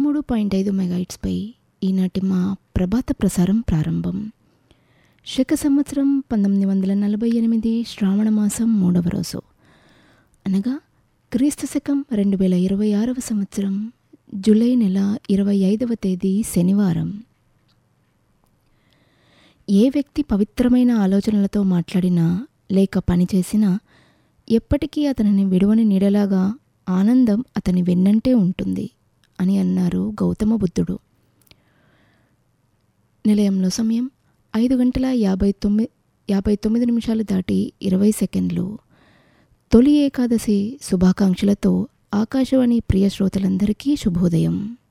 మూడు పాయింట్ ఐదు మెగాయిట్స్పై ఈనాటి మా ప్రభాత ప్రసారం ప్రారంభం శక సంవత్సరం పంతొమ్మిది వందల నలభై ఎనిమిది శ్రావణ మాసం మూడవ రోజు అనగా క్రీస్తు శకం రెండు వేల ఇరవై ఆరవ సంవత్సరం జూలై నెల ఇరవై ఐదవ తేదీ శనివారం ఏ వ్యక్తి పవిత్రమైన ఆలోచనలతో మాట్లాడినా లేక పనిచేసినా ఎప్పటికీ అతనిని విడువని నీడలాగా ఆనందం అతని వెన్నంటే ఉంటుంది అని అన్నారు గౌతమ బుద్ధుడు నిలయంలో సమయం ఐదు గంటల యాభై తొమ్మిది యాభై తొమ్మిది నిమిషాలు దాటి ఇరవై సెకండ్లు తొలి ఏకాదశి శుభాకాంక్షలతో ఆకాశవాణి ప్రియ శ్రోతలందరికీ శుభోదయం